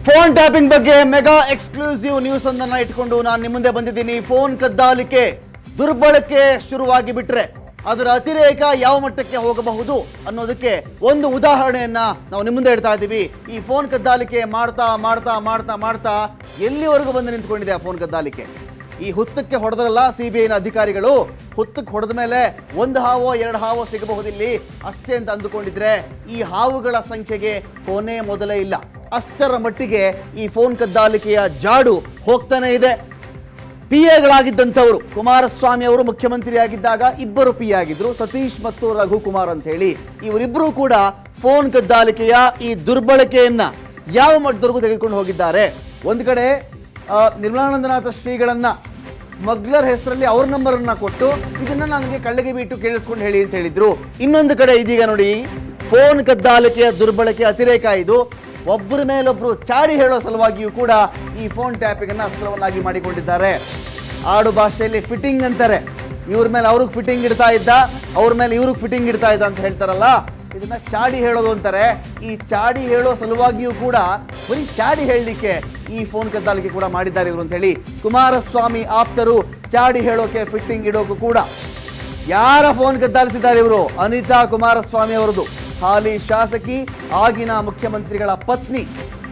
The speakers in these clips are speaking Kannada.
ಫೋನ್ ಟ್ಯಾಪಿಂಗ್ ಬಗ್ಗೆ ಮೆಗಾ ಎಕ್ಸ್ಕ್ಲೂಸಿವ್ ನ್ಯೂಸ್ ಒಂದನ್ನ ಇಟ್ಕೊಂಡು ನಾನು ನಿಮ್ಮ ಮುಂದೆ ಬಂದಿದ್ದೀನಿ ಫೋನ್ ಕದ್ದಾಲಿಕೆ ದುರ್ಬಳಕೆ ಶುರುವಾಗಿ ಬಿಟ್ರೆ ಅದರ ಅತಿರೇಕ ಯಾವ ಮಟ್ಟಕ್ಕೆ ಹೋಗಬಹುದು ಅನ್ನೋದಕ್ಕೆ ಒಂದು ಉದಾಹರಣೆಯನ್ನ ನಾವು ನಿಮ್ಮ ಮುಂದೆ ಇಡ್ತಾ ಇದ್ದೀವಿ ಈ ಫೋನ್ ಕದ್ದಾಲಿಕೆ ಮಾಡ್ತಾ ಮಾಡ್ತಾ ಮಾಡ್ತಾ ಮಾಡ್ತಾ ಎಲ್ಲಿವರೆಗೂ ಬಂದು ನಿಂತ್ಕೊಂಡಿದೆ ಆ ಫೋನ್ ಕದ್ದಾಲಿಕೆ ಈ ಹುತ್ತಕ್ಕೆ ಹೊಡೆದ್ರಲ್ಲ ಸಿ ಬಿ ಐನ ಅಧಿಕಾರಿಗಳು ಹುತ್ತಕ್ಕೆ ಹೊಡೆದ ಮೇಲೆ ಒಂದು ಹಾವೋ ಎರಡು ಹಾವೋ ಸಿಗಬಹುದಿಲ್ಲಿ ಅಷ್ಟೇ ಅಂತ ಅಂದುಕೊಂಡಿದ್ರೆ ಈ ಹಾವುಗಳ ಸಂಖ್ಯೆಗೆ ಕೊನೆ ಮೊದಲೇ ಇಲ್ಲ ಅಷ್ಟರ ಮಟ್ಟಿಗೆ ಈ ಫೋನ್ ಕದ್ದಾಲಿಕೆಯ ಜಾಡು ಹೋಗ್ತಾನೆ ಇದೆ ಪಿ ಎಗಳಾಗಿದ್ದಂಥವರು ಕುಮಾರಸ್ವಾಮಿ ಅವರು ಮುಖ್ಯಮಂತ್ರಿ ಆಗಿದ್ದಾಗ ಇಬ್ಬರು ಪಿ ಎ ಆಗಿದ್ರು ಸತೀಶ್ ಮತ್ತು ರಘುಕುಮಾರ್ ಅಂತ ಹೇಳಿ ಇವರಿಬ್ಬರು ಕೂಡ ಫೋನ್ ಕದ್ದಾಲಿಕೆಯ ಈ ದುರ್ಬಳಕೆಯನ್ನ ಯಾವ ಮಟ್ಟದವರೆಗೂ ತೆಗೆದುಕೊಂಡು ಹೋಗಿದ್ದಾರೆ ಒಂದು ಕಡೆ ಆ, ನಿರ್ಮಲಾನಂದನಾಥ ಶ್ರೀಗಳನ್ನ ಸ್ಮಗ್ಲರ್ ಹೆಸರಲ್ಲಿ ಅವ್ರ ನಂಬರನ್ನ ಕೊಟ್ಟು ಇದನ್ನ ನನಗೆ ಕಳ್ಳಿಗೆ ಬಿಟ್ಟು ಕೇಳಿಸ್ಕೊಂಡು ಹೇಳಿ ಅಂತ ಹೇಳಿದ್ರು ಇನ್ನೊಂದು ಕಡೆ ಇದೀಗ ನೋಡಿ ಫೋನ್ ಕದ್ದಾಲಿಕೆಯ ದುರ್ಬಳಕೆ ಅತಿರೇಕ ಇದು ಒಬ್ಬರ ಮೇಲೊಬ್ರು ಚಾಡಿ ಹೇಳೋ ಸಲುವಾಗಿಯೂ ಕೂಡ ಈ ಫೋನ್ ಟ್ಯಾಪಿಂಗ್ ಅನ್ನ ಅಸ್ತ್ರವನ್ನಾಗಿ ಮಾಡಿಕೊಂಡಿದ್ದಾರೆ ಆಡು ಭಾಷೆಯಲ್ಲಿ ಫಿಟ್ಟಿಂಗ್ ಅಂತಾರೆ ಇವ್ರ ಮೇಲೆ ಅವ್ರಿಗೆ ಫಿಟ್ಟಿಂಗ್ ಇಡ್ತಾ ಇದ್ದ ಅವ್ರ ಮೇಲೆ ಇವ್ರಿಗೆ ಫಿಟ್ಟಿಂಗ್ ಇಡ್ತಾ ಇದ್ದ ಅಂತ ಹೇಳ್ತಾರಲ್ಲ ಇದನ್ನ ಚಾಡಿ ಹೇಳೋದು ಅಂತಾರೆ ಈ ಚಾಡಿ ಹೇಳೋ ಸಲುವಾಗಿಯೂ ಕೂಡ ಬರೀ ಚಾಡಿ ಹೇಳಲಿಕ್ಕೆ ಈ ಫೋನ್ ಕದ್ದಾಲಿಕೆ ಕೂಡ ಮಾಡಿದ್ದಾರೆ ಇವರು ಅಂತ ಹೇಳಿ ಕುಮಾರಸ್ವಾಮಿ ಆಪ್ತರು ಚಾಡಿ ಹೇಳೋಕೆ ಫಿಟ್ಟಿಂಗ್ ಇಡೋಕು ಕೂಡ ಯಾರ ಫೋನ್ ಕದ್ದಾಲಿಸಿದ್ದಾರೆ ಇವರು ಅನಿತಾ ಕುಮಾರಸ್ವಾಮಿ ಅವರದು ಹಾಲಿ ಶಾಸಕಿ ಆಗಿನ ಮುಖ್ಯಮಂತ್ರಿಗಳ ಪತ್ನಿ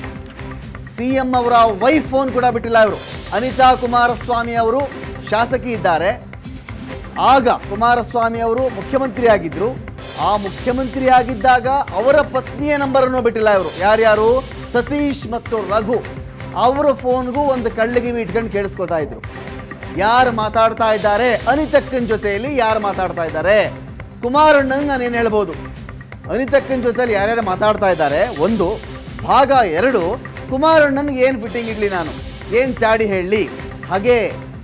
ಸಿಎಂ ಅವರ ವೈಫ್ ಫೋನ್ ಕೂಡ ಬಿಟ್ಟಿಲ್ಲ ಇವರು ಅನಿತಾ ಕುಮಾರಸ್ವಾಮಿ ಅವರು ಶಾಸಕಿ ಇದ್ದಾರೆ ಆಗ ಕುಮಾರಸ್ವಾಮಿ ಅವರು ಮುಖ್ಯಮಂತ್ರಿ ಆಗಿದ್ರು ಆ ಮುಖ್ಯಮಂತ್ರಿ ಆಗಿದ್ದಾಗ ಅವರ ಪತ್ನಿಯ ನಂಬರನ್ನು ಬಿಟ್ಟಿಲ್ಲ ಇವರು ಯಾರ್ಯಾರು ಸತೀಶ್ ಮತ್ತು ರಘು ಅವರ ಫೋನ್ಗೂ ಒಂದು ಕಳ್ಳಿಗೆ ಇಟ್ಕೊಂಡು ಕೇಳಿಸ್ಕೊತಾ ಇದ್ರು ಯಾರು ಮಾತಾಡ್ತಾ ಇದ್ದಾರೆ ಅನಿತಕ್ಕನ್ ಜೊತೆಯಲ್ಲಿ ಯಾರು ಮಾತಾಡ್ತಾ ಇದ್ದಾರೆ ಕುಮಾರಣ್ಣನ್ ನಾನೇನು ಹೇಳ್ಬೋದು ಅನಿತಕ್ಕನ್ ಜೊತೆಯಲ್ಲಿ ಯಾರ್ಯಾರು ಮಾತಾಡ್ತಾ ಇದ್ದಾರೆ ಒಂದು ಭಾಗ ಎರಡು ಕುಮಾರಣ್ಣನ್ಗೆ ಏನು ಫಿಟ್ಟಿಂಗ್ ಇಡ್ಲಿ ನಾನು ಏನು ಚಾಡಿ ಹೇಳಲಿ ಹಾಗೆ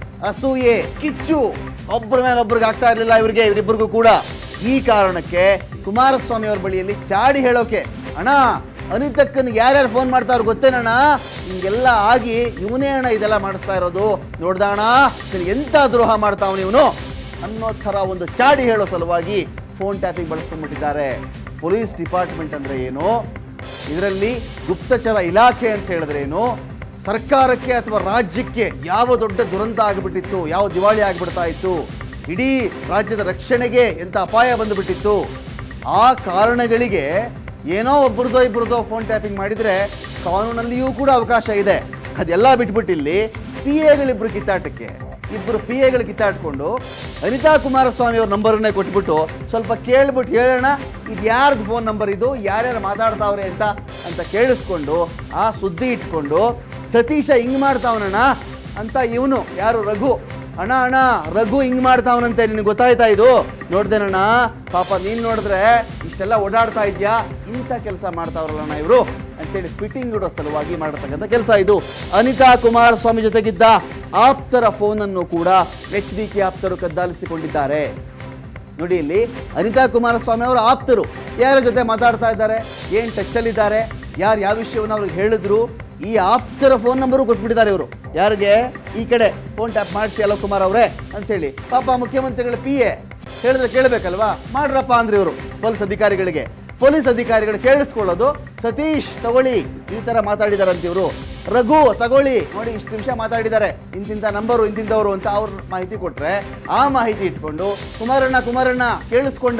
ಅಸೂಯೆ ಕಿಚ್ಚು ಒಬ್ಬರ ಮೇಲೆ ಒಬ್ರಿಗೆ ಆಗ್ತಾ ಇರಲಿಲ್ಲ ಇವರಿಗೆ ಇವರಿಬ್ಬರಿಗೂ ಕೂಡ ಈ ಕಾರಣಕ್ಕೆ ಕುಮಾರಸ್ವಾಮಿ ಅವ್ರ ಬಳಿಯಲ್ಲಿ ಚಾಡಿ ಹೇಳೋಕೆ ಅಣ್ಣ ಅನಿತಕ್ಕನಿಗೆ ಯಾರ್ಯಾರು ಫೋನ್ ಮಾಡ್ತಾವ್ರು ಗೊತ್ತೇನಣ್ಣ ಹಿಂಗೆಲ್ಲ ಆಗಿ ಇವನೇ ಅಣ್ಣ ಇದೆಲ್ಲ ಮಾಡಿಸ್ತಾ ಇರೋದು ನೋಡ್ದಣ್ಣ ಎಂಥ ದ್ರೋಹ ಮಾಡ್ತಾವನು ಇವನು ಅನ್ನೋ ಥರ ಒಂದು ಚಾಡಿ ಹೇಳೋ ಸಲುವಾಗಿ ಫೋನ್ ಟ್ಯಾಪಿಂಗ್ ಬಳಸ್ಕೊಂಡ್ಬಿಟ್ಟಿದ್ದಾರೆ ಪೊಲೀಸ್ ಡಿಪಾರ್ಟ್ಮೆಂಟ್ ಅಂದ್ರೆ ಏನು ಇದರಲ್ಲಿ ಗುಪ್ತಚರ ಇಲಾಖೆ ಅಂತ ಹೇಳಿದ್ರೆ ಏನು ಸರ್ಕಾರಕ್ಕೆ ಅಥವಾ ರಾಜ್ಯಕ್ಕೆ ಯಾವ ದೊಡ್ಡ ದುರಂತ ಆಗಿಬಿಟ್ಟಿತ್ತು ಯಾವ ದಿವಾಳಿ ಆಗಿಬಿಡ್ತಾ ಇತ್ತು ಇಡೀ ರಾಜ್ಯದ ರಕ್ಷಣೆಗೆ ಎಂಥ ಅಪಾಯ ಬಂದುಬಿಟ್ಟಿತ್ತು ಆ ಕಾರಣಗಳಿಗೆ ಏನೋ ಒಬ್ಬರದೋ ಇಬ್ಬರದೋ ಫೋನ್ ಟ್ಯಾಪಿಂಗ್ ಮಾಡಿದರೆ ಕಾನೂನಲ್ಲಿಯೂ ಕೂಡ ಅವಕಾಶ ಇದೆ ಅದೆಲ್ಲ ಬಿಟ್ಬಿಟ್ಟು ಇಲ್ಲಿ ಪಿ ಎಗಳಿಬ್ರು ಕಿತ್ತಾಟಕ್ಕೆ ಇಬ್ಬರು ಪಿ ಎಗಳು ಕಿತ್ತಾಡ್ಕೊಂಡು ಅನಿತಾ ಕುಮಾರಸ್ವಾಮಿ ಅವ್ರ ನಂಬರನ್ನೇ ಕೊಟ್ಬಿಟ್ಟು ಸ್ವಲ್ಪ ಕೇಳ್ಬಿಟ್ಟು ಹೇಳೋಣ ಇದು ಯಾರ್ದು ಫೋನ್ ನಂಬರ್ ಇದು ಯಾರ್ಯಾರು ಮಾತಾಡ್ತಾವ್ರೆ ಅಂತ ಅಂತ ಕೇಳಿಸ್ಕೊಂಡು ಆ ಸುದ್ದಿ ಇಟ್ಕೊಂಡು ಸತೀಶ ಹಿಂಗ್ ಮಾಡ್ತಾವನಣ್ಣ ಅಂತ ಇವನು ಯಾರು ರಘು ಅಣ್ಣ ಅಣ್ಣ ರಘು ಹಿಂಗ್ ಮಾಡ್ತಾವನಂತೆ ನಿನಗೆ ಗೊತ್ತಾಯ್ತಾ ಇದು ನೋಡ್ದೇನಣ್ಣ ಪಾಪ ನೀನ್ ನೋಡಿದ್ರೆ ಇಷ್ಟೆಲ್ಲ ಓಡಾಡ್ತಾ ಇದ್ಯಾ ಇಂಥ ಕೆಲಸ ಮಾಡ್ತಾವ್ರಲ್ಲಣ್ಣ ಇವರು ಅಂತೇಳಿ ಫಿಟ್ಟಿಂಗ್ ಇಡೋ ಸಲುವಾಗಿ ಮಾಡಿರ್ತಕ್ಕಂಥ ಕೆಲಸ ಇದು ಅನಿತಾ ಕುಮಾರಸ್ವಾಮಿ ಜೊತೆಗಿದ್ದ ಆಪ್ತರ ಫೋನನ್ನು ಕೂಡ ಎಚ್ ಡಿ ಕೆ ಆಪ್ತರು ಕದ್ದಾಲಿಸಿಕೊಂಡಿದ್ದಾರೆ ನೋಡಿ ಇಲ್ಲಿ ಅನಿತಾ ಕುಮಾರಸ್ವಾಮಿ ಅವರ ಆಪ್ತರು ಯಾರ ಜೊತೆ ಮಾತಾಡ್ತಾ ಇದ್ದಾರೆ ಏನು ಟಚ್ಚಲ್ಲಿದ್ದಾರೆ ಯಾರು ಯಾವ ವಿಷಯವನ್ನು ಅವ್ರಿಗೆ ಹೇಳಿದ್ರು ಈ ಆಪ್ತರ ಫೋನ್ ನಂಬರು ಕೊಟ್ಬಿಟ್ಟಿದ್ದಾರೆ ಇವರು ಯಾರಿಗೆ ಈ ಕಡೆ ಫೋನ್ ಟ್ಯಾಪ್ ಮಾಡಿಸಿ ಅಲೋ ಕುಮಾರ್ ಅವರೇ ಅಂತೇಳಿ ಪಾಪ ಮುಖ್ಯಮಂತ್ರಿಗಳ ಪಿ ಎ ಹೇಳಿದ್ರೆ ಕೇಳಬೇಕಲ್ವಾ ಮಾಡ್ರಪ್ಪ ಅಂದ್ರೆ ಇವರು ಪೊಲೀಸ್ ಅಧಿಕಾರಿಗಳಿಗೆ ಪೊಲೀಸ್ ಅಧಿಕಾರಿಗಳು ಕೇಳಿಸ್ಕೊಳ್ಳೋದು ಸತೀಶ್ ತಗೊಳ್ಳಿ ಈ ತರ ಮಾತಾಡಿದಾರಂತ ಇವರು ರಘು ತಗೊಳ್ಳಿ ನೋಡಿ ಇಷ್ಟು ನಿಮಿಷ ಮಾತಾಡಿದ್ದಾರೆ ಇಂತಿಂತ ನಂಬರು ಇಂತಿಂತವರು ಅಂತ ಅವ್ರ ಮಾಹಿತಿ ಕೊಟ್ರೆ ಆ ಮಾಹಿತಿ ಇಟ್ಕೊಂಡು ಕುಮಾರಣ್ಣ ಕುಮಾರಣ್ಣ ಕೇಳಿಸ್ಕೊಂಡ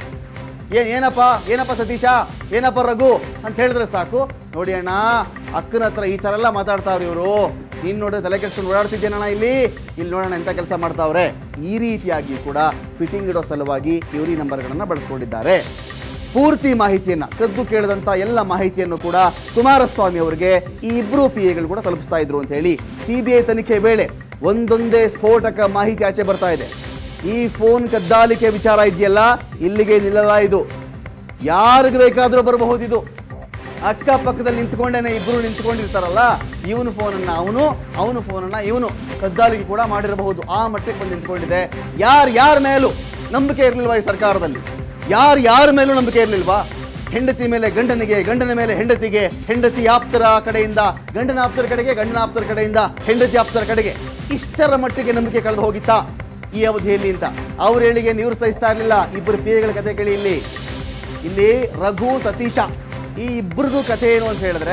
ಏನ್ ಏನಪ್ಪ ಏನಪ್ಪ ಸತೀಶ ಏನಪ್ಪ ರಘು ಅಂತ ಹೇಳಿದ್ರೆ ಸಾಕು ನೋಡಿ ಅಣ್ಣ ಅಕ್ಕನ ಹತ್ರ ಈ ಥರ ಎಲ್ಲ ಮಾತಾಡ್ತಾವ್ರಿ ಇವರು ನೀನು ನೋಡಿದ್ರೆ ತಲೆ ಕೆಡ್ಸ್ಕೊಂಡು ಓಡಾಡ್ತಿದ್ದೇನಣ್ಣ ಇಲ್ಲಿ ಇಲ್ಲಿ ನೋಡೋಣ ಎಂಥ ಕೆಲಸ ಮಾಡ್ತಾವ್ರೆ ಈ ರೀತಿಯಾಗಿ ಕೂಡ ಫಿಟ್ಟಿಂಗ್ ಇಡೋ ಸಲುವಾಗಿ ಇವರು ಈ ನಂಬರ್ಗಳನ್ನು ಬಳಸ್ಕೊಂಡಿದ್ದಾರೆ ಪೂರ್ತಿ ಮಾಹಿತಿಯನ್ನ ಕದ್ದು ಕೇಳಿದಂಥ ಎಲ್ಲ ಮಾಹಿತಿಯನ್ನು ಕೂಡ ಕುಮಾರಸ್ವಾಮಿ ಅವರಿಗೆ ಈ ಇಬ್ಬರು ಪಿ ಎಗಳು ಕೂಡ ತಲುಪಿಸ್ತಾ ಇದ್ರು ಅಂತ ಹೇಳಿ ಸಿ ಬಿ ಐ ತನಿಖೆ ವೇಳೆ ಒಂದೊಂದೇ ಸ್ಫೋಟಕ ಮಾಹಿತಿ ಆಚೆ ಬರ್ತಾ ಇದೆ ಈ ಫೋನ್ ಕದ್ದಾಲಿಕೆ ವಿಚಾರ ಇದೆಯಲ್ಲ ಇಲ್ಲಿಗೆ ನಿಲ್ಲಲ್ಲ ಇದು ಯಾರಿಗೆ ಬೇಕಾದರೂ ಬರಬಹುದು ಇದು ಅಕ್ಕಪಕ್ಕದಲ್ಲಿ ನಿಂತ್ಕೊಂಡೇನೆ ಇಬ್ಬರು ನಿಂತ್ಕೊಂಡಿರ್ತಾರಲ್ಲ ಇವನು ಫೋನನ್ನ ಅವನು ಅವನು ಫೋನನ್ನ ಇವನು ಕದ್ದಾಲಿಕೆ ಕೂಡ ಮಾಡಿರಬಹುದು ಆ ಮಟ್ಟಕ್ಕೆ ಬಂದು ನಿಂತ್ಕೊಂಡಿದೆ ಯಾರು ಯಾರ ಮೇಲೂ ನಂಬಿಕೆ ಇರಲಿಲ್ವಾ ಈ ಸರ್ಕಾರದಲ್ಲಿ ಯಾರು ಯಾರ ಮೇಲೂ ನಂಬಿಕೆ ಇರಲಿಲ್ವಾ ಹೆಂಡತಿ ಮೇಲೆ ಗಂಡನಿಗೆ ಗಂಡನ ಮೇಲೆ ಹೆಂಡತಿಗೆ ಹೆಂಡತಿ ಆಪ್ತರ ಕಡೆಯಿಂದ ಗಂಡನ ಆಪ್ತರ ಕಡೆಗೆ ಗಂಡನ ಆಪ್ತರ ಕಡೆಯಿಂದ ಹೆಂಡತಿ ಆಪ್ತರ ಕಡೆಗೆ ಇಷ್ಟರ ಮಟ್ಟಿಗೆ ನಂಬಿಕೆ ಕಳೆದು ಹೋಗಿತ್ತಾ ಈ ಅವಧಿಯಲ್ಲಿ ಅಂತ ಅವ್ರ ಹೇಳಿಗೆ ನೀರು ಸಹಿಸ್ತಾ ಇರಲಿಲ್ಲ ಇಬ್ಬರು ಪಿಎಗಳ ಕತೆ ಕೇಳಿ ಇಲ್ಲಿ ಇಲ್ಲಿ ರಘು ಸತೀಶ ಈ ಇಬ್ಬರದು ಕಥೆ ಏನು ಅಂತ ಹೇಳಿದ್ರೆ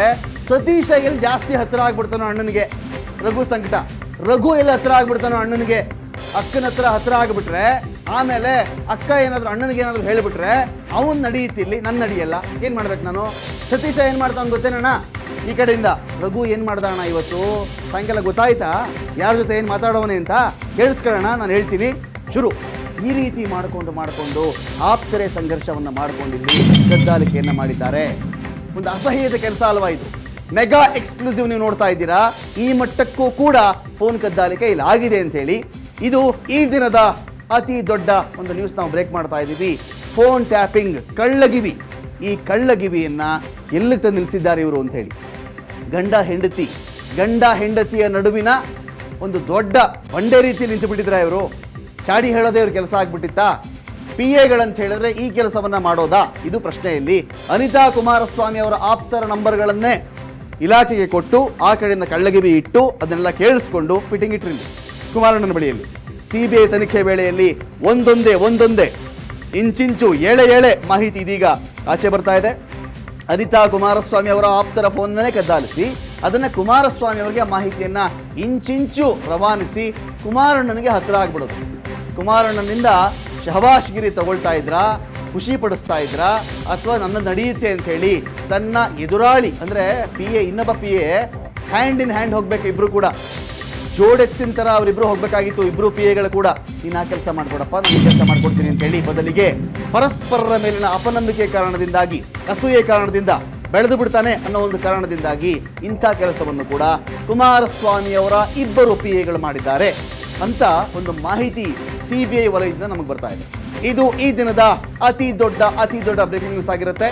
ಸತೀಶ ಎಲ್ಲಿ ಜಾಸ್ತಿ ಹತ್ರ ಆಗ್ಬಿಡ್ತಾನೋ ಅಣ್ಣನಿಗೆ ರಘು ಸಂಕಟ ರಘು ಎಲ್ಲಿ ಹತ್ರ ಆಗ್ಬಿಡ್ತಾನೋ ಅಣ್ಣನಿಗೆ ಅಕ್ಕನ ಹತ್ರ ಹತ್ರ ಆಗ್ಬಿಟ್ರೆ ಆಮೇಲೆ ಅಕ್ಕ ಏನಾದ್ರು ಅಣ್ಣನಿಗೆ ಏನಾದ್ರು ಹೇಳ್ಬಿಟ್ರೆ ಅವನ್ ನಡೆಯುತ್ತೆ ಇಲ್ಲಿ ನನ್ನ ನಡೆಯಲ್ಲ ಏನ್ ಮಾಡ್ಬೇಕು ನಾನು ಸತೀಶ ಏನ್ ಮಾಡ್ತಾನ ಗೊತ್ತೇನಣ್ಣ ಈ ಕಡೆಯಿಂದ ರಘು ಏನ್ ಮಾಡ್ದ ಅಣ್ಣ ಇವತ್ತು ಸಾಯಂಕಾಲ ಗೊತ್ತಾಯ್ತಾ ಯಾರ ಜೊತೆ ಏನ್ ಮಾತಾಡೋನೆ ಅಂತ ಕೇಳಿಸ್ಕೊಳ್ಳೋಣ ನಾನು ಹೇಳ್ತೀನಿ ಶುರು ಈ ರೀತಿ ಮಾಡಿಕೊಂಡು ಮಾಡಿಕೊಂಡು ಆಪ್ತರೆ ಸಂಘರ್ಷವನ್ನ ಮಾಡ್ಕೊಂಡು ಇಲ್ಲಿ ಕದ್ದಾಲಿಕೆಯನ್ನ ಮಾಡಿದ್ದಾರೆ ಒಂದು ಅಸಹ್ಯದ ಕೆಲಸ ಅಲ್ವಾ ಇದು ಮೆಗಾ ಎಕ್ಸ್ಕ್ಲೂಸಿವ್ ನೀವು ನೋಡ್ತಾ ಇದ್ದೀರಾ ಈ ಮಟ್ಟಕ್ಕೂ ಕೂಡ ಫೋನ್ ಕದ್ದಾಲಿಕೆ ಇಲ್ಲಿ ಆಗಿದೆ ಅಂತ ಹೇಳಿ ಇದು ಈ ದಿನದ ಅತಿ ದೊಡ್ಡ ಒಂದು ನ್ಯೂಸ್ ನಾವು ಬ್ರೇಕ್ ಮಾಡ್ತಾ ಇದ್ದೀವಿ ಫೋನ್ ಟ್ಯಾಪಿಂಗ್ ಕಳ್ಳಗಿವಿ ಈ ಕಳ್ಳಗಿವಿಯನ್ನ ಎಲ್ಲಿಗೆ ತಂದು ನಿಲ್ಲಿಸಿದ್ದಾರೆ ಇವರು ಅಂತ ಹೇಳಿ ಗಂಡ ಹೆಂಡತಿ ಗಂಡ ಹೆಂಡತಿಯ ನಡುವಿನ ಒಂದು ದೊಡ್ಡ ಬಂಡೆ ರೀತಿ ನಿಂತು ಬಿಟ್ಟಿದ್ರ ಇವರು ಚಾಡಿ ಹೇಳೋದೇ ಇವ್ರ ಕೆಲಸ ಆಗ್ಬಿಟ್ಟಿತ್ತಾ ಪಿ ಎಗಳಂತ ಹೇಳಿದ್ರೆ ಈ ಕೆಲಸವನ್ನ ಮಾಡೋದಾ ಇದು ಪ್ರಶ್ನೆಯಲ್ಲಿ ಅನಿತಾ ಕುಮಾರಸ್ವಾಮಿ ಅವರ ಆಪ್ತರ ನಂಬರ್ಗಳನ್ನೇ ಇಲಾಖೆಗೆ ಕೊಟ್ಟು ಆ ಕಡೆಯಿಂದ ಕಳ್ಳಗಿವಿ ಇಟ್ಟು ಅದನ್ನೆಲ್ಲ ಕೇಳಿಸ್ಕೊಂಡು ಫಿಟ್ಟಿಂಗ್ ಇಟ್ಟಿರಲಿ ಕುಮಾರಣ್ಣನ ಬಳಿಯಲ್ಲಿ ಸಿ ಬಿ ಐ ತನಿಖೆ ವೇಳೆಯಲ್ಲಿ ಒಂದೊಂದೇ ಒಂದೊಂದೇ ಇಂಚಿಂಚು ಏಳೆ ಏಳೆ ಮಾಹಿತಿ ಇದೀಗ ಆಚೆ ಬರ್ತಾ ಇದೆ ಅನಿತಾ ಕುಮಾರಸ್ವಾಮಿ ಅವರ ಆಪ್ತರ ಫೋನ್ನನ್ನೇ ಕದ್ದಾಲಿಸಿ ಅದನ್ನ ಕುಮಾರಸ್ವಾಮಿ ಅವರಿಗೆ ಆ ಮಾಹಿತಿಯನ್ನ ಇಂಚಿಂಚು ರವಾನಿಸಿ ಕುಮಾರಣ್ಣನಿಗೆ ಹತ್ರ ಆಗ್ಬಿಡೋದು ಕುಮಾರಣ್ಣನಿಂದ ಶಹಬಾಷ್ಗಿರಿ ತಗೊಳ್ತಾ ಇದ್ರಾ ಖುಷಿ ಪಡಿಸ್ತಾ ಇದ್ರಾ ಅಥವಾ ನನ್ನ ನಡೆಯುತ್ತೆ ಅಂತ ಹೇಳಿ ತನ್ನ ಎದುರಾಳಿ ಅಂದ್ರೆ ಪಿ ಎ ಇನ್ನೊಬ್ಬ P A hand in hand ಹೋಗ್ಬೇಕು ಇಬ್ರು ಕೂಡ ಜೋಡೆತ್ತಿನ ತರ ಅವರಿಬ್ರು ಹೋಗ್ಬೇಕಾಗಿತ್ತು ಇಬ್ರು ಪಿ ಎಗಳು ಕೂಡ ನೀನು ಆ ಕೆಲಸ ಮಾಡ್ಕೊಡಪ್ಪ ನಾನು ಈ ಕೆಲಸ ಮಾಡ್ಕೊಡ್ತೀನಿ ಅಂತ ಹೇಳಿ ಬದಲಿಗೆ ಪರಸ್ಪರರ ಮೇಲಿನ ಅಪನಂಬಿಕೆ ಕಾರಣದಿಂದಾಗಿ ಅಸೂಯೆ ಕಾರಣದಿಂದ ಬೆಳೆದು ಬಿಡ್ತಾನೆ ಅನ್ನೋ ಒಂದು ಕಾರಣದಿಂದಾಗಿ ಇಂಥ ಕೆಲಸವನ್ನು ಕೂಡ ಕುಮಾರಸ್ವಾಮಿ ಅವರ ಇಬ್ಬರು ಪಿ ಎಗಳು ಮಾಡಿದ್ದಾರೆ ಅಂತ ಒಂದು ಮಾಹಿತಿ ಸಿ ಬಿ ಐ ವಲಯದಿಂದ ನಮಗೆ ಬರ್ತಾ ಇದೆ ಇದು ಈ ದಿನದ ಅತಿ ದೊಡ್ಡ ಅತಿ ದೊಡ್ಡ ಬ್ರೇಕಿಂಗ್ ನ್ಯೂಸ್ ಆಗಿರುತ್ತೆ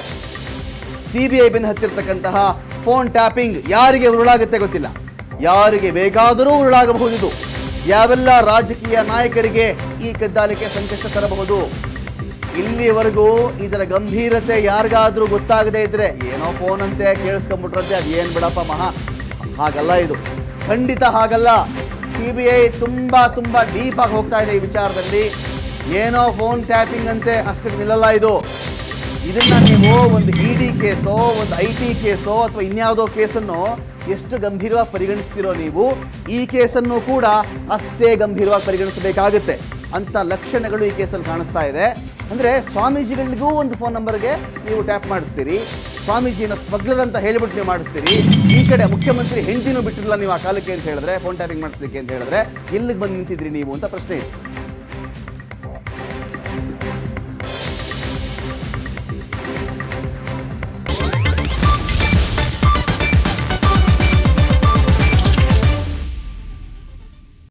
ಸಿಬಿಐ ಬೆನ್ನು ಹತ್ತಿರ್ತಕ್ಕಂತಹ ಫೋನ್ ಟ್ಯಾಪಿಂಗ್ ಯಾರಿಗೆ ಉರುಳಾಗುತ್ತೆ ಗೊತ್ತಿಲ್ಲ ಯಾರಿಗೆ ಬೇಕಾದರೂ ಉರುಳಾಗಬಹುದು ಇದು ಯಾವೆಲ್ಲ ರಾಜಕೀಯ ನಾಯಕರಿಗೆ ಈ ಕದ್ದಾಲಿಕೆ ಸಂಕಷ್ಟ ತರಬಹುದು ಇಲ್ಲಿವರೆಗೂ ಇದರ ಗಂಭೀರತೆ ಯಾರಿಗಾದ್ರೂ ಗೊತ್ತಾಗದೇ ಇದ್ರೆ ಏನೋ ಫೋನ್ ಅಂತೆ ಕೇಳಿಸ್ಕೊಂಬಿಟ್ರಂತೆ ಅದು ಏನ್ ಬಿಡಪ್ಪ ಮಹಾ ಹಾಗಲ್ಲ ಇದು ಖಂಡಿತ ಹಾಗಲ್ಲ ಸಿ ಬಿ ಐ ತುಂಬಾ ತುಂಬಾ ಡೀಪ್ ಆಗಿ ಹೋಗ್ತಾ ಇದೆ ಈ ವಿಚಾರದಲ್ಲಿ ಏನೋ ಫೋನ್ ಟ್ಯಾಪಿಂಗ್ ಅಂತೆ ಅಷ್ಟಕ್ಕೆ ನಿಲ್ಲಲ್ಲ ಇದು ಇದನ್ನ ನೀವು ಒಂದು ಇ ಡಿ ಕೇಸೋ ಒಂದು ಐ ಟಿ ಕೇಸೋ ಅಥವಾ ಇನ್ಯಾವುದೋ ಕೇಸನ್ನು ಎಷ್ಟು ಗಂಭೀರವಾಗಿ ಪರಿಗಣಿಸ್ತಿರೋ ನೀವು ಈ ಕೇಸನ್ನು ಕೂಡ ಅಷ್ಟೇ ಗಂಭೀರವಾಗಿ ಪರಿಗಣಿಸಬೇಕಾಗುತ್ತೆ ಅಂತ ಲಕ್ಷಣಗಳು ಈ ಕೇಸಲ್ಲಿ ಕಾಣಿಸ್ತಾ ಇದೆ ಅಂದ್ರೆ ಸ್ವಾಮೀಜಿಗಳಿಗೂ ಒಂದು ಫೋನ್ ನಂಬರ್ಗೆ ನೀವು ಟ್ಯಾಪ್ ಮಾಡಿಸ್ತೀರಿ ಸ್ವಾಮೀಜಿನ ಸ್ಮಗ್ಲರ್ ಅಂತ ಹೇಳ್ಬಿಟ್ಟು ನೀವು ಮಾಡಿಸ್ತೀರಿ ಈ ಕಡೆ ಮುಖ್ಯಮಂತ್ರಿ ಹೆಂಡತಿನೂ ಬಿಟ್ಟಿರಲ್ಲ ನೀವು ಆ ಕಾಲಕ್ಕೆ ಅಂತ ಹೇಳಿದ್ರೆ ಫೋನ್ ಟ್ಯಾಪಿಂಗ್ ಮಾಡಿಸ್ಲಿಕ್ಕೆ ಅಂತ ಹೇಳಿದ್ರೆ ಎಲ್ಲಿಗೆ ಬಂದು ನಿಂತಿದ್ರಿ ನೀವು ಅಂತ ಪ್ರಶ್ನೆ ಇದೆ